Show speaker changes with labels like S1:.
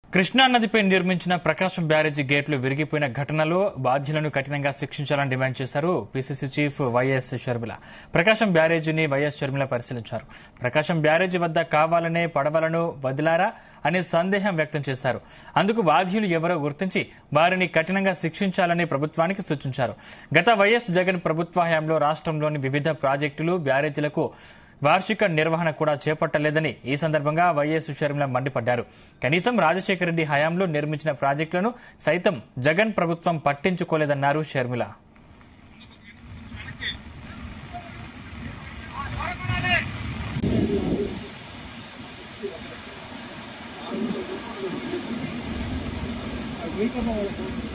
S1: కృష్ణా నదిపై నిర్మించిన ప్రకాశం బ్యారేజీ గేట్లు విరిగిపోయిన ఘటనలో బాధ్యులను కఠినంగా శిక్షించాలని డిమాండ్ చేశారు PCC chief YS Sharmila Prakasam బ్యారేజీని వైఎస్ షర్మిల పరిశీలించారు ప్రకాశం బ్యారేజీ వద్ద కావాలనే పడవలను వదిలారా అనే సందేహం వ్యక్తం చేశారు అందుకు బాధ్యులు ఎవరో గుర్తించి వారిని కఠినంగా శిక్షించాలని ప్రభుత్వానికి సూచించారు గత వైఎస్ జగన్ ప్రభుత్వ హయాంలో రాష్ట్రంలోని వివిధ ప్రాజెక్టులు బ్యారేజీలకు వార్షిక నిర్వహణ కూడా చేపట్టలేదని ఈ సందర్భంగా వైఎస్ షర్మిల మండిపడ్డారు కనీసం రాజశేఖర రెడ్డి హయాంలో నిర్మించిన ప్రాజెక్టులను సైతం జగన్ ప్రభుత్వం పట్టించుకోలేదన్నారు షర్మిల
S2: వెయిట్ అవ్వాలి